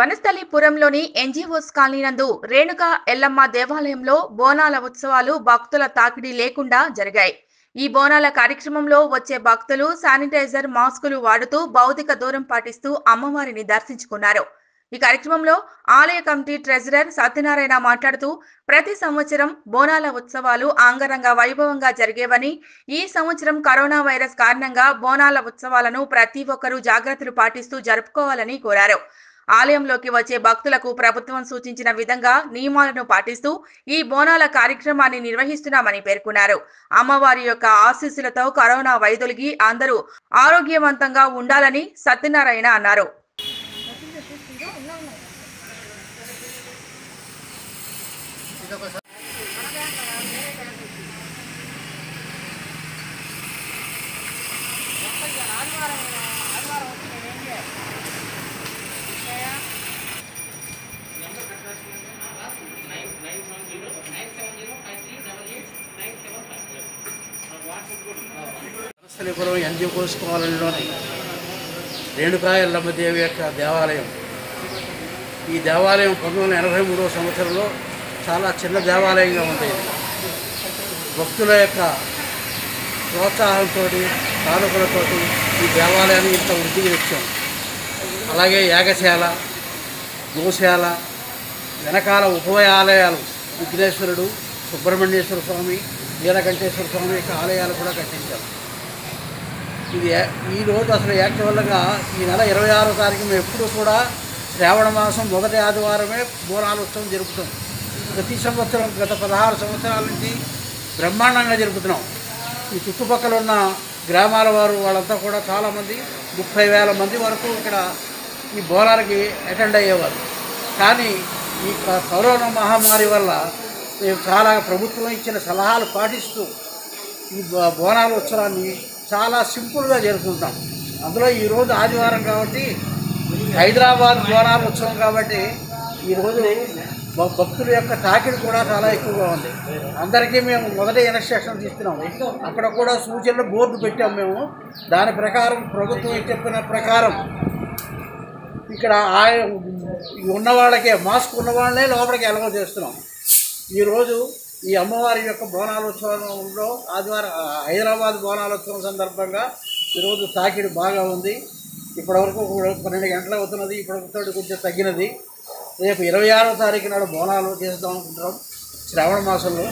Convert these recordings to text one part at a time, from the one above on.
వనస్థలిపురంలోని NGOs colony నందు రేణుక ఎల్లమ్మ దేవాలయంలో బోనాల ఉత్సవాలు భక్తుల తాకిడి లేకుండా జరిగాయి ఈ బోనాల కార్యక్రమంలో వచ్చే భక్తులు శానిటైజర్ మాస్కులు వాడుతూ భౌతిక దూరం పాటిస్తూ అమ్మవారిని దర్శించుకున్నారు ఈ కార్యక్రమంలో ఆలయ కమిటీ ట్రెజరర్ సత్యనారాయణ మాట్లాడుతూ ప్రతి సంవత్సరం బోనాల ఉత్సవాలు అంగరంగ వైభవంగా జరిగేవని ఈ సంవత్సరం కరోనా వైరస్ కారణంగా బోనాల ఉత్సవాలను ప్రతి ఒక్కరూ జాగ్రత్తలు పాటిస్తూ జరుపుకోవాలని కోరారు ఆలయంలోకి వచ్చే భక్తులకు ప్రభుత్వం సూచించిన విధంగా నియమాలను పాటిస్తూ ఈ బోనాల కార్యక్రమాన్ని నిర్వహిస్తున్నామని పేర్కొన్నారు అమ్మవారి యొక్క ఆశీస్సులతో కరోనా వైదొలిగి అందరూ ఆరోగ్యవంతంగా ఉండాలని సత్యనారాయణ అన్నారు వనస్థలిపురం ఎన్జిఓస్ కాలనీలోని రేణుకా ఎల్లమ్మదేవి యొక్క దేవాలయం ఈ దేవాలయం పంతొమ్మిది వందల ఎనభై మూడవ సంవత్సరంలో చాలా చిన్న దేవాలయంగా ఉండేది భక్తుల యొక్క ప్రోత్సాహంతో కానుకలతో ఈ దేవాలయాన్ని ఇంత వృద్ధికి తెచ్చాం అలాగే యాగశాల గోశాల వెనకాల ఉభయ ఆలయాలు విఘ్నేశ్వరుడు సుబ్రహ్మణ్యేశ్వర స్వామి నీలకంఠేశ్వర స్వామి యొక్క ఆలయాలు కూడా కట్టించాం ఇది యా- ఈ రోజు అసలు యాక్చువల్గా ఈ నెల ఇరవై ఆరో తారీఖు మేము ఎప్పుడు కూడా శ్రావణ మాసం మొదటి ఆదివారమే బోనాలోత్సవం జరుపుతాం ప్రతి సంవత్సరం గత పదహారు సంవత్సరాల నుంచి బ్రహ్మాండంగా జరుపుతున్నాం ఈ చుట్టుపక్కల ఉన్న గ్రామాల వారు వాళ్ళంతా కూడా చాలామంది ముప్పై వేల మంది వరకు ఇక్కడ ఈ బోనాలకి అటెండ్ అయ్యేవారు కానీ ఈ క- కరోనా మహమ్మారి వల్ల మేము చాలా ప్రభుత్వం ఇచ్చిన సలహాలు పాటిస్తూ ఈ బో- బోనాల ఉత్సవాన్ని చాలా సింపుల్గా జరుపుకుంటాం అందులో ఈరోజు ఆదివారం కాబట్టి హైదరాబాద్ బోనాల ఉత్సవం కాబట్టి ఈరోజు భ- భక్తుల యొక్క తాకిడి కూడా చాలా ఎక్కువగా ఉంది అందరికీ మేము మొదటి ఇన్స్ట్రక్షన్స్ ఇస్తున్నాం అక్కడ కూడా సూచనలు బోర్డు పెట్టాం మేము దాని ప్రకారం ప్రభుత్వం చెప్పిన ప్రకారం ఇక్కడ ఆ ఉన్న వాళ్ళకే మాస్క్ ఉన్న వాళ్ళనే లోపలికి ఎలవ చేస్తున్నాం ఈరోజు ఈ అమ్మవారి యొక్క బోనాలోత్సవంలో ఆదివారం ఆ, హైదరాబాద్ బోనాలోత్సవం సందర్భంగా ఈరోజు తాకిడి బాగా ఉంది ఇప్పటివరకు కూడా పన్నెండు గంటలు అవుతున్నది ఇప్పటితో కొంచెం తగ్గినది రేపు ఇరవై ఆరో తారీఖు నాడు బోనాలు చేద్దాం అనుకుంటున్నాం శ్రావణ మాసంలో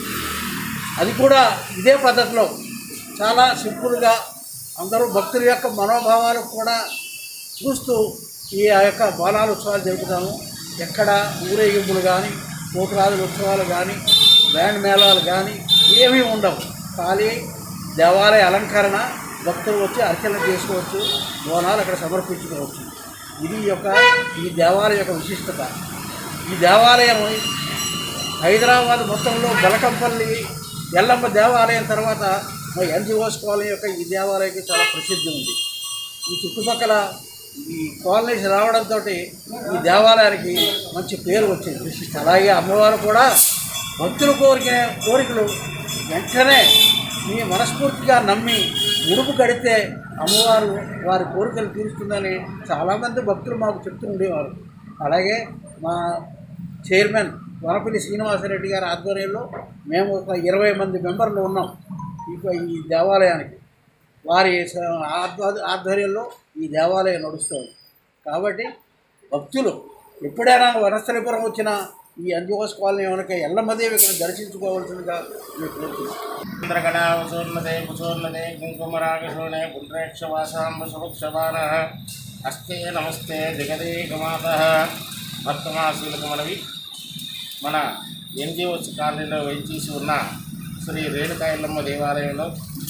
అది కూడా ఇదే పద్ధతిలో చాలా సింపుల్గా అందరూ భక్తుల యొక్క మనోభావాలకు కూడా చూస్తూ ఈ ఆ యొక్క బోనాల ఉత్సవాలు జరుపుతాము ఎక్కడ ఊరేగింపులు కానీ పోతురాజుల ఉత్సవాలు కానీ బ్యాండ్ మేళాలు కానీ ఏమీ ఉండవు ఖాళీ దేవాలయ అలంకరణ భక్తులు వచ్చి అర్చన చేసుకోవచ్చు బోనాలు అక్కడ సమర్పించుకోవచ్చు ఇది యొక్క ఈ దేవాలయం యొక్క విశిష్టత ఈ దేవాలయం హైదరాబాద్ మొత్తంలో బలకంపల్లి ఎల్లమ్మ దేవాలయం తర్వాత మా ఎన్జిఓస్ కాలనీ యొక్క ఈ దేవాలయానికి చాలా ప్రసిద్ధి ఉంది ఈ చుట్టుపక్కల ఈ కాలనీస్ రావడంతో ఈ దేవాలయానికి మంచి పేరు వచ్చింది అలాగే అమ్మవారు కూడా భక్తులు కోరిక కోరికలు వెంటనే మీ మనస్ఫూర్తిగా నమ్మి ముడుపు కడితే అమ్మవారు వారి కోరికలు తీరుస్తుందని చాలామంది భక్తులు మాకు చెప్తూ ఉండేవారు అలాగే మా చైర్మన్ వనపల్లి శ్రీనివాసరెడ్డి గారి ఆధ్వర్యంలో మేము ఒక ఇరవై మంది మెంబర్లు ఉన్నాం ఈ ఈ దేవాలయానికి వారి స- ఆధ్వ- ఆధ్వర్యంలో ఈ దేవాలయం నడుస్తుంది కాబట్టి భక్తులు ఎప్పుడైనా వనస్థలిపురం వచ్చిన ఈ అంజోస్ కాలనీ వెనక ఎల్లమ్మదేవి ఇక్కడ దర్శించుకోవాల్సిందిగా మీకు కోరుతున్నాను చంద్రగణావసూర్ణదే కుసూర్ణదే కుంకుమరాగశూర్ణే పుండ్రేక్షవాసాంబ సుభక్షమాన అస్తే నమస్తే జగదేకమాత భక్తమాసులకు మనవి మన ఎన్జిఓస్ కాలనీలో వేయించేసి ఉన్న శ్రీ రేణుకాయలమ్మ దేవాలయంలో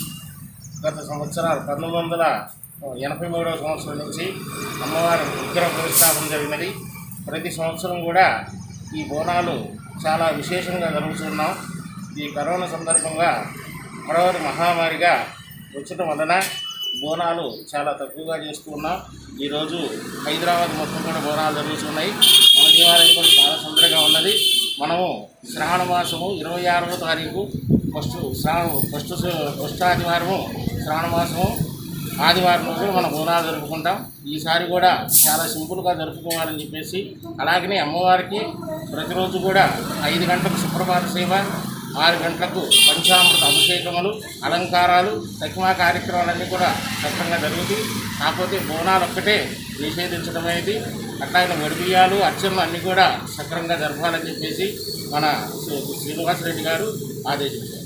గత సంవత్సరాలు పంతొమ్మిది వందల ఎనభై మూడవ సంవత్సరం నుంచి అమ్మవారి విగ్రహ ప్రతిష్టాపన జరిగినది ప్రతి సంవత్సరం కూడా ఈ బోనాలు చాలా విశేషంగా జరుగుతున్నాం ఈ కరోనా సందర్భంగా మరొకటి మహామారిగా వచ్చటం వలన బోనాలు చాలా తక్కువగా చేస్తూ ఉన్నాం ఈరోజు హైదరాబాద్ మొత్తం కూడా బోనాలు జరుగుతున్నాయి మన దేవాలయం కూడా చాలా సుందరంగా ఉన్నది మనము శ్రావణ మాసము ఇరవై ఆరవ తారీఖు ఫస్ట్ శ్రావణ ఫస్ట్ ఫస్ట్ ఆదివారము శ్రావణ మాసము ఆదివారం రోజున మనం బోనాలు జరుపుకుంటాం ఈసారి కూడా చాలా సింపుల్గా జరుపుకోవాలని చెప్పేసి అలాగనే అమ్మవారికి ప్రతిరోజు కూడా ఐదు గంటలకు సుప్రభాత సేవ ఆరు గంటలకు పంచామృత అభిషేకములు అలంకారాలు తక్మా కార్యక్రమాలన్నీ కూడా చక్కగా జరుగుతాయి కాకపోతే బోనాలు ఒక్కటే నిషేధించడం అనేది అట్లాగే వడిబియ్యాలు అర్చనలు అన్నీ కూడా సక్రమంగా జరపాలని చెప్పేసి మన శ్రీ- శ్రీనివాసరెడ్డి గారు ఆదేశించారు